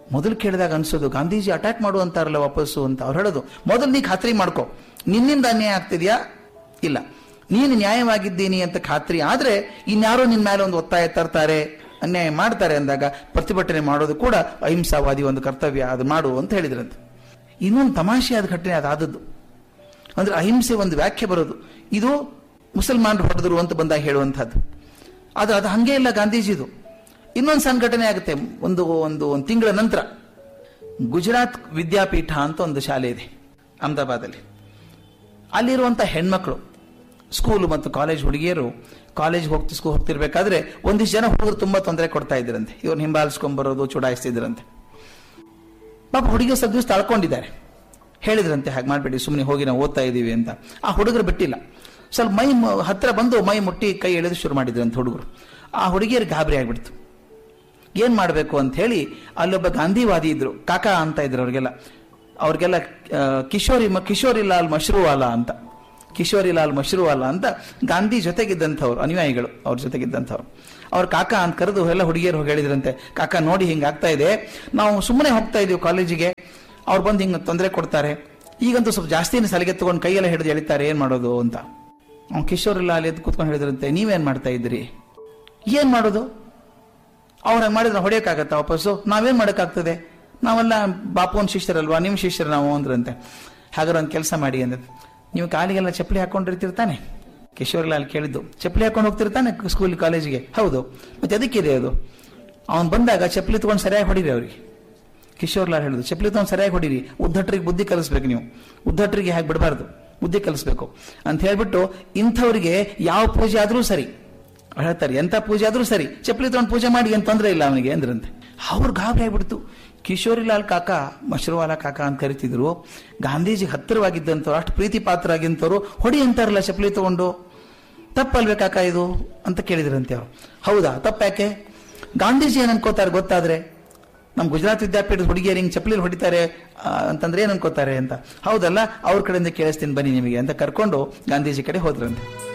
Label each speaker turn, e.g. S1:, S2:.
S1: ಮೊದಲು ಕೇಳಿದಾಗ ಅನ್ಸೋದು ಗಾಂಧೀಜಿ ಅಟ್ಯಾಕ್ ಮಾಡು ಅಂತಾರಲ್ಲ ವಾಪಸ್ಸು ಅಂತ ಅವ್ರು ಹೇಳೋದು ಮೊದಲು ನೀ ಖಾತ್ರಿ ಮಾಡ್ಕೊ ನಿನ್ನಿಂದ ಅನ್ಯಾಯ ಆಗ್ತಿದ್ಯಾ ಇಲ್ಲ ನೀನು ನ್ಯಾಯವಾಗಿದ್ದೀನಿ ಅಂತ ಖಾತ್ರಿ ಆದ್ರೆ ಇನ್ಯಾರೋ ನಿನ್ನ ಮೇಲೆ ಒಂದು ಒತ್ತಾಯ ತರ್ತಾರೆ ಅನ್ಯಾಯ ಮಾಡ್ತಾರೆ ಅಂದಾಗ ಪ್ರತಿಭಟನೆ ಮಾಡೋದು ಕೂಡ ಅಹಿಂಸಾವಾದಿ ಒಂದು ಕರ್ತವ್ಯ ಅದು ಮಾಡು ಅಂತ ಹೇಳಿದ್ರಂತೆ ಇನ್ನೊಂದು ತಮಾಷೆಯಾದ ಘಟನೆ ಅದಾದದ್ದು ಅಂದ್ರೆ ಅಹಿಂಸೆ ಒಂದು ವ್ಯಾಖ್ಯೆ ಬರೋದು ಇದು ಮುಸಲ್ಮಾನರು ಹೊಡೆದರು ಅಂತ ಬಂದಾಗ ಹೇಳುವಂಥದ್ದು ಅದು ಅದು ಹಂಗೆ ಇಲ್ಲ ಗಾಂಧೀಜಿದು ಇನ್ನೊಂದು ಸಂಘಟನೆ ಆಗುತ್ತೆ ಒಂದು ಒಂದು ಒಂದು ತಿಂಗಳ ನಂತರ ಗುಜರಾತ್ ವಿದ್ಯಾಪೀಠ ಅಂತ ಒಂದು ಶಾಲೆ ಇದೆ ಅಹಮದಾಬಾದಲ್ಲಿ ಅಲ್ಲಿರುವಂಥ ಹೆಣ್ಮಕ್ಳು ಸ್ಕೂಲು ಮತ್ತು ಕಾಲೇಜ್ ಹುಡುಗಿಯರು ಕಾಲೇಜ್ ಹೋಗ್ತಿ ಸ್ಕೂಲ್ ಹೋಗ್ತಿರ್ಬೇಕಾದ್ರೆ ಒಂದಿಷ್ಟು ಜನ ಹುಡುಗರು ತುಂಬಾ ತೊಂದರೆ ಕೊಡ್ತಾ ಇದ್ರಂತೆ ಇವ್ರನ್ನ ಹಿಂಬಾಲಿಸ್ಕೊಂಡ್ಬರೋದು ಚುಡಾಯಿಸ್ತಿದ್ರಂತೆ ಪಾಪ ಹುಡುಗಿಯರು ಸ್ವಲ್ಪ ದಿವಸ ತಳ್ಕೊಂಡಿದ್ದಾರೆ ಹೇಳಿದ್ರಂತೆ ಹಾಗೆ ಮಾಡಬೇಡಿ ಸುಮ್ಮನೆ ಹೋಗಿ ನಾವು ಓದ್ತಾ ಇದ್ದೀವಿ ಅಂತ ಆ ಹುಡುಗರು ಬಿಟ್ಟಿಲ್ಲ ಸ್ವಲ್ಪ ಮೈ ಮ- ಹತ್ರ ಬಂದು ಮೈ ಮುಟ್ಟಿ ಕೈ ಎಳೆದು ಶುರು ಮಾಡಿದ್ರಂತೆ ಹುಡುಗರು ಆ ಹುಡುಗಿಯರಿಗೆ ಗಾಬರಿ ಆಗ್ಬಿಡ್ತು ಏನ್ ಮಾಡಬೇಕು ಅಂತ ಹೇಳಿ ಅಲ್ಲೊಬ್ಬ ಗಾಂಧಿವಾದಿ ಇದ್ರು ಕಾಕಾ ಅಂತ ಇದ್ರು ಅವ್ರಿಗೆಲ್ಲ ಅವ್ರಿಗೆಲ್ಲ ಆ, ಕಿಶೋರಿ ಮ- ಕಿಶೋರಿ ಲಾಲ್ ಮಶ್ರೂವಾಲಾ ಅಂತ ಕಿಶೋರಿ ಲಾಲ್ ಮಶ್ರೂವಾಲಾ ಅಂತ ಗಾಂಧಿ ಜೊತೆಗಿದ್ದಂಥವ್ರು ಅನುಯಾಯಿಗಳು ಅವ್ರ ಜೊತೆಗಿದ್ದಂಥವ್ರು ಅವ್ರ ಕಾಕಾ ಅಂತ ಕರೆದು ಎಲ್ಲ ಹುಡುಗಿಯರು ಹೋಗಿ ಹೇಳಿದ್ರಂತೆ ಕಾಕಾ ನೋಡಿ ಹಿಂಗೆ ಆಗ್ತಾ ಇದೆ ನಾವು ಸುಮ್ಮನೆ ಹೋಗ್ತಾ ಇದೀವಿ ಕಾಲೇಜಿಗೆ ಅವ್ರು ಬಂದು ಹಿಂಗೆ ತೊಂದರೆ ಕೊಡ್ತಾರೆ ಈಗಂತೂ ಸ್ವಲ್ಪ ಜಾಸ್ತಿನೇ ಸಲಿಗೆ ತಗೊಂಡು ಕೈಯೆಲ್ಲ ಹಿಡಿದು ಎಳಿತಾರೆ ಏನ್ ಮಾಡೋದು ಅಂತ ಅವ್ನು ಕಿಶೋರಿ ಲಾಲ್ ಎದ್ದು ಕೂತ್ಕೊಂಡು ಹೇಳಿದ್ರಂತೆ ನೀವೇನ್ ಮಾಡ್ತಾ ಇದ್ರಿ ಏನ್ ಮಾಡೋದು ಅವ್ರು ಹಂಗೆ ಮಾಡಿದ್ರೆ ಹೊಡೆಯೋಕ್ಕಾಗತ್ತಾ ವಾಪಸ್ಸು ನಾವೇನ್ ಮಾಡೋಕ್ಕಾಗ್ತದೆ ನಾವೆಲ್ಲ ಬಾಪುವನ್ ಶಿಷ್ಯರಲ್ವಾ ನಿಮ್ಮ ಶಿಷ್ಯರು ನಾವು ಅಂದ್ರಂತೆ ಹಾಗಾದ್ರೆ ಒಂದು ಕೆಲಸ ಮಾಡಿ ಅಂದ್ರೆ ನೀವು ಕಾಲಿಗೆಲ್ಲ ಚಪ್ಪಲಿ ಹಾಕೊಂಡಿರ್ತಿರ್ತಾನೆ ಕಿಶೋರ್ಲಾಲ್ ಕೇಳಿದ್ದು ಚಪ್ಪಲಿ ಹಾಕೊಂಡು ಹೋಗ್ತಿರ್ತಾನೆ ಸ್ಕೂಲ್ ಕಾಲೇಜಿಗೆ ಹೌದು ಮತ್ತೆ ಅದಕ್ಕಿದೆ ಅದು ಅವನು ಬಂದಾಗ ಚಪ್ಪಲಿ ತಗೊಂಡು ಸರಿಯಾಗಿ ಹೊಡೀರಿ ಅವ್ರಿಗೆ ಕಿಶೋರ್ಲಾಲ್ ಹೇಳಿದ್ರು ಚಪ್ಪಲಿ ತಗೊಂಡು ಸರಿಯಾಗಿ ಹೊಡೀರಿ ಉದ್ದಟ್ರಿಗೆ ಬುದ್ಧಿ ಕಲಿಸ್ಬೇಕು ನೀವು ಉದ್ದಟ್ರಿಗೆ ಹಾಗೆ ಬಿಡಬಾರ್ದು ಬುದ್ಧಿ ಕಲಿಸ್ಬೇಕು ಅಂತ ಹೇಳ್ಬಿಟ್ಟು ಇಂಥವ್ರಿಗೆ ಯಾವ ಪೂಜೆ ಆದ್ರೂ ಸರಿ ಅವ್ರು ಹೇಳ್ತಾರೆ ಎಂತ ಪೂಜೆ ಆದ್ರೂ ಸರಿ ಚಪ್ಪಲಿ ತಗೊಂಡು ಪೂಜೆ ಮಾಡಿ ಏನ್ ತೊಂದರೆ ಇಲ್ಲ ಅವನಿಗೆ ಅಂದ್ರಂತೆ ಅವ್ರು ಗಾಬರಿ ಆಗ್ಬಿಡ್ತು ಕಿಶೋರಿಲಾಲ್ ಕಾಕ ಮಶ್ರೂವಾಲಾ ಕಾಕ ಅಂತ ಕರಿತಿದ್ರು ಗಾಂಧೀಜಿ ಹತ್ತಿರವಾಗಿದ್ದಂಥವ್ರು ಅಷ್ಟು ಪ್ರೀತಿ ಪಾತ್ರ ಆಗಿಂತವ್ರು ಹೊಡಿ ಅಂತಾರಲ್ಲ ಚಪ್ಪಲಿ ತಗೊಂಡು ತಪ್ಪಲ್ವೇ ಕಾಕ ಇದು ಅಂತ ಕೇಳಿದ್ರಂತೆ ಅವ್ರು ಹೌದಾ ತಪ್ಪ್ಯಾಕೆ ಗಾಂಧೀಜಿ ಏನ್ ಅನ್ಕೋತಾರೆ ಗೊತ್ತಾದ್ರೆ ನಮ್ ಗುಜರಾತ್ ವಿದ್ಯಾಪೀಠದ ಹುಡುಗಿಯರು ಹಿಂಗ್ ಚಪ್ಪಲಿ ಹೊಡಿತಾರೆ ಆ, ಅಂತಂದ್ರೆ ಏನ್ ಅನ್ಕೋತಾರೆ ಅಂತ ಹೌದಲ್ಲ ಅವ್ರ ಕಡೆಯಿಂದ ಕೇಳಿಸ್ತೀನಿ ಬನ್ನಿ ನಿಮಗೆ ಅಂತ ಕರ್ಕೊಂಡು ಗಾಂಧೀಜಿ ಕಡೆ ಹೋದ್ರಂತೆ